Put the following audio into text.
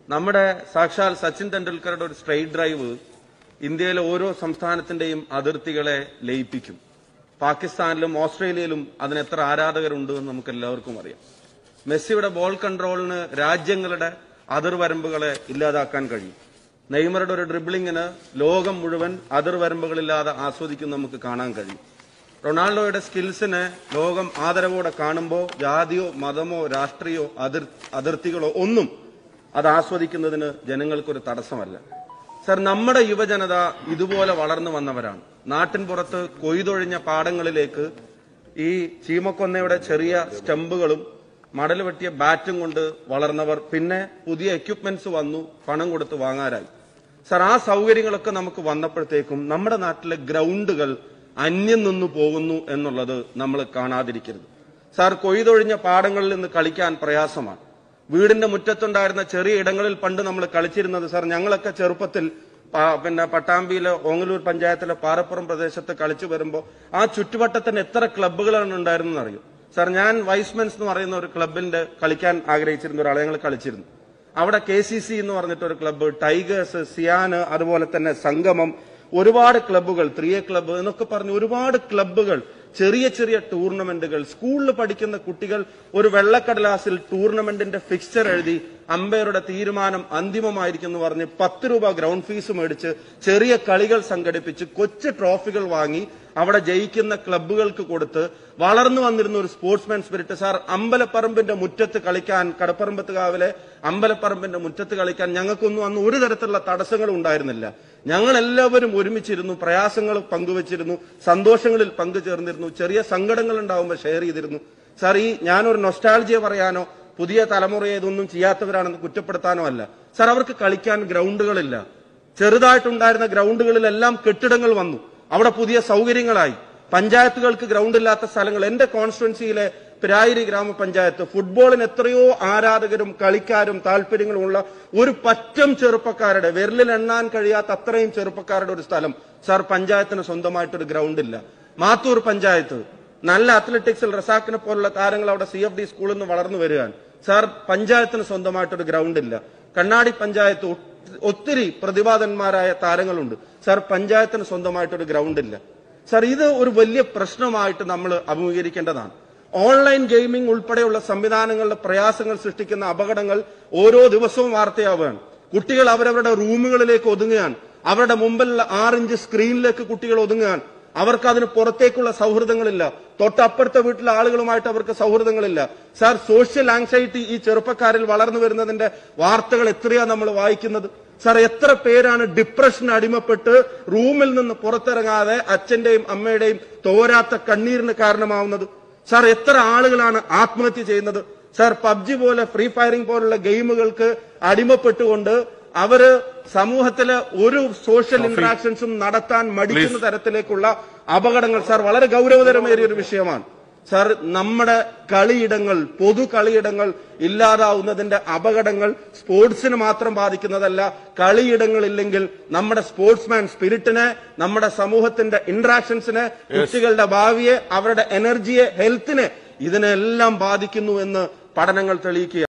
നമ്മുടെ സാക്ഷാൽ സച്ചിൻ തെണ്ടുൽക്കറുടെ ഒരു സ്ട്രൈറ്റ് ഡ്രൈവ് ഇന്ത്യയിലെ ഓരോ സംസ്ഥാനത്തിന്റെയും അതിർത്തികളെ ലയിപ്പിക്കും പാകിസ്ഥാനിലും ഓസ്ട്രേലിയയിലും അതിന് എത്ര ആരാധകരുണ്ട് എന്ന് നമുക്ക് എല്ലാവർക്കും അറിയാം മെസ്സിയുടെ ബോൾ കൺട്രോളിന് രാജ്യങ്ങളുടെ അതിർവരമ്പുകളെ ഇല്ലാതാക്കാൻ കഴിയും നെയ്മറുടെ ഒരു ഡ്രിബിളിങ്ങിന് ലോകം മുഴുവൻ അതിർവരമ്പുകളില്ലാതെ ആസ്വദിക്കും നമുക്ക് കാണാൻ കഴിയും റൊണാൾഡോയുടെ സ്കിൽസിനെ ലോകം ആദരവോടെ കാണുമ്പോൾ ജാതിയോ മതമോ രാഷ്ട്രീയോ അതിർ അതിർത്തികളോ ഒന്നും അത് ആസ്വദിക്കുന്നതിന് ജനങ്ങൾക്കൊരു തടസ്സമല്ല സർ നമ്മുടെ യുവജനത ഇതുപോലെ വളർന്നു വന്നവരാണ് നാട്ടിൻ പുറത്ത് കൊയ്തൊഴിഞ്ഞ പാടങ്ങളിലേക്ക് ഈ ചീമക്കൊന്നയുടെ ചെറിയ സ്റ്റമ്പുകളും മടൽ വെട്ടിയ ബാറ്റും കൊണ്ട് വളർന്നവർ പിന്നെ പുതിയ എക്യുപ്മെന്റ്സ് വന്നു പണം കൊടുത്ത് വാങ്ങാനായി സർ ആ സൗകര്യങ്ങളൊക്കെ നമുക്ക് വന്നപ്പോഴത്തേക്കും നമ്മുടെ നാട്ടിലെ ഗ്രൗണ്ടുകൾ അന്യം നിന്നു പോകുന്നു എന്നുള്ളത് നമ്മൾ കാണാതിരിക്കരുത് സാർ കൊയ്തൊഴിഞ്ഞ പാടങ്ങളിൽ നിന്ന് കളിക്കാൻ പ്രയാസമാണ് വീടിന്റെ മുറ്റത്തുണ്ടായിരുന്ന ചെറിയ ഇടങ്ങളിൽ പണ്ട് നമ്മൾ കളിച്ചിരുന്നത് സാർ ഞങ്ങളൊക്കെ ചെറുപ്പത്തിൽ പ- പിന്നെ പട്ടാമ്പിയിലെ ഓങ്ങലൂർ പഞ്ചായത്തിലെ പാറപ്പുറം പ്രദേശത്ത് കളിച്ചു വരുമ്പോൾ ആ ചുറ്റുവട്ടത്തിന് എത്ര ക്ലബ്ബുകളാണ് ഉണ്ടായിരുന്നെന്ന് അറിയും സാർ ഞാൻ വൈസ്മെൻസ് എന്ന് പറയുന്ന ഒരു ക്ലബിന്റെ കളിക്കാൻ ആഗ്രഹിച്ചിരുന്ന ഒരാളെ ഞങ്ങൾ കളിച്ചിരുന്നു അവിടെ കെ സി സി എന്ന് പറഞ്ഞിട്ട് ഒരു ക്ലബ്ബ് ടൈഗേഴ്സ് സിയാന് അതുപോലെ തന്നെ സംഗമം ഒരുപാട് ക്ലബ്ബുകൾ ത്രീ എ ക്ലബ്ബ് എന്നൊക്കെ പറഞ്ഞ് ഒരുപാട് ക്ലബ്ബുകൾ ചെറിയ ചെറിയ ടൂർണമെന്റുകൾ സ്കൂളിൽ പഠിക്കുന്ന കുട്ടികൾ ഒരു വെള്ളക്കടലാസിൽ ടൂർണമെന്റിന്റെ ഫിക്സ്ചർ എഴുതി അമ്പയറുടെ തീരുമാനം അന്തിമമായിരിക്കും എന്ന് പറഞ്ഞ് പത്ത് രൂപ ഗ്രൗണ്ട് ഫീസ് മേടിച്ച് ചെറിയ കളികൾ സംഘടിപ്പിച്ച് കൊച്ചു ട്രോഫികൾ വാങ്ങി അവിടെ ജയിക്കുന്ന ക്ലബ്ബുകൾക്ക് കൊടുത്ത് വളർന്നു വന്നിരുന്ന ഒരു സ്പോർട്സ്മാൻ സ്പിരിറ്റ് സാർ അമ്പലപ്പറമ്പിന്റെ മുറ്റത്ത് കളിക്കാൻ കടപ്പറമ്പത്തുകാവിലെ അമ്പലപ്പറമ്പിന്റെ മുറ്റത്ത് കളിക്കാൻ ഞങ്ങൾക്കൊന്നും അന്ന് ഒരു തരത്തിലുള്ള തടസ്സങ്ങളും ഉണ്ടായിരുന്നില്ല ഞങ്ങൾ എല്ലാവരും ഒരുമിച്ചിരുന്നു പ്രയാസങ്ങൾ പങ്കുവച്ചിരുന്നു സന്തോഷങ്ങളിൽ പങ്കുചേർന്നിരുന്നു ചെറിയ സങ്കടങ്ങൾ ഉണ്ടാവുമ്പോൾ ഷെയർ ചെയ്തിരുന്നു സാർ ഈ ഞാനൊരു നൊസ്റ്റാൾജിയ പറയാനോ പുതിയ തലമുറയെ ഇതൊന്നും ചെയ്യാത്തവരാണെന്ന് കുറ്റപ്പെടുത്താനോ അല്ല സാർ അവർക്ക് കളിക്കാൻ ഗ്രൗണ്ടുകളില്ല ചെറുതായിട്ടുണ്ടായിരുന്ന ഗ്രൗണ്ടുകളിലെല്ലാം കെട്ടിടങ്ങൾ വന്നു അവിടെ പുതിയ സൗകര്യങ്ങളായി പഞ്ചായത്തുകൾക്ക് ഗ്രൗണ്ട് ഇല്ലാത്ത സ്ഥലങ്ങൾ എന്റെ കോൺസ്റ്റിറ്റ്വൻസിയിലെ പിരായിരി ഗ്രാമപഞ്ചായത്ത് ഫുട്ബോളിന് എത്രയോ ആരാധകരും കളിക്കാരും താല്പര്യങ്ങളുമുള്ള ഒരു പറ്റം ചെറുപ്പക്കാരുടെ വിരലിൽ എണ്ണാൻ കഴിയാത്ത അത്രയും ചെറുപ്പക്കാരുടെ ഒരു സ്ഥലം സാർ പഞ്ചായത്തിന് സ്വന്തമായിട്ടൊരു ഗ്രൗണ്ട് ഇല്ല മാത്തൂർ പഞ്ചായത്ത് നല്ല അത്ലറ്റിക്സിൽ റസാക്കിനെ പോലുള്ള താരങ്ങൾ അവിടെ സി എഫ് ഡി സ്കൂളിൽ നിന്ന് വളർന്നു വരികയാണ് സാർ പഞ്ചായത്തിന് സ്വന്തമായിട്ടൊരു ഗ്രൗണ്ട് ഇല്ല കണ്ണാടി പഞ്ചായത്ത് ഒ- ഒത്തിരി പ്രതിഭാതന്മാരായ താരങ്ങളുണ്ട് സാർ പഞ്ചായത്തിന് സ്വന്തമായിട്ടൊരു ഗ്രൗണ്ട് ഇല്ല സാർ ഇത് ഒരു വലിയ പ്രശ്നമായിട്ട് നമ്മൾ അഭിമുഖീകരിക്കേണ്ടതാണ് ഓൺലൈൻ ഗെയിമിംഗ് ഉൾപ്പെടെയുള്ള സംവിധാനങ്ങളുടെ പ്രയാസങ്ങൾ സൃഷ്ടിക്കുന്ന അപകടങ്ങൾ ഓരോ ദിവസവും വാർത്തയാവുകയാണ് കുട്ടികൾ അവരവരുടെ റൂമുകളിലേക്ക് ഒതുങ്ങുകയാണ് അവരുടെ മുമ്പിലുള്ള ആറിഞ്ച് സ്ക്രീനിലേക്ക് കുട്ടികൾ ഒതുങ്ങുകയാണ് അവർക്ക് അതിന് പുറത്തേക്കുള്ള സൗഹൃദങ്ങളില്ല തൊട്ടപ്പുറത്തെ വീട്ടിലെ ആളുകളുമായിട്ട് അവർക്ക് സൗഹൃദങ്ങളില്ല സാർ സോഷ്യൽ ആങ്സൈറ്റി ഈ ചെറുപ്പക്കാരിൽ വളർന്നു വരുന്നതിന്റെ വാർത്തകൾ എത്രയാ നമ്മൾ വായിക്കുന്നത് സാർ എത്ര പേരാണ് ഡിപ്രഷൻ അടിമപ്പെട്ട് റൂമിൽ നിന്ന് പുറത്തിറങ്ങാതെ അച്ഛന്റെയും അമ്മയുടെയും തോരാത്ത കണ്ണീരിന് കാരണമാവുന്നത് സാർ എത്ര ആളുകളാണ് ആത്മഹത്യ ചെയ്യുന്നത് സാർ പബ്ജി പോലെ ഫ്രീ ഫയറിംഗ് പോലുള്ള ഗെയിമുകൾക്ക് അടിമപ്പെട്ടുകൊണ്ട് അവര് സമൂഹത്തിലെ ഒരു സോഷ്യൽ ഇന്ററാക്ഷൻസും നടത്താൻ മടിക്കുന്ന തരത്തിലേക്കുള്ള അപകടങ്ങൾ സാർ വളരെ ഗൗരവതരമേറിയ ഒരു വിഷയമാണ് സാർ നമ്മുടെ കളിയിടങ്ങൾ പൊതു കളിയിടങ്ങൾ ഇല്ലാതാവുന്നതിന്റെ അപകടങ്ങൾ സ്പോർട്സിന് മാത്രം ബാധിക്കുന്നതല്ല കളിയിടങ്ങൾ ഇല്ലെങ്കിൽ നമ്മുടെ സ്പോർട്സ്മാൻ സ്പിരിറ്റിനെ നമ്മുടെ സമൂഹത്തിന്റെ ഇന്ററാക്ഷൻസിനെ കുട്ടികളുടെ ഭാവിയെ അവരുടെ എനർജിയെ ഹെൽത്തിനെ ഇതിനെല്ലാം ബാധിക്കുന്നു എന്ന് പഠനങ്ങൾ തെളിയിക്കുക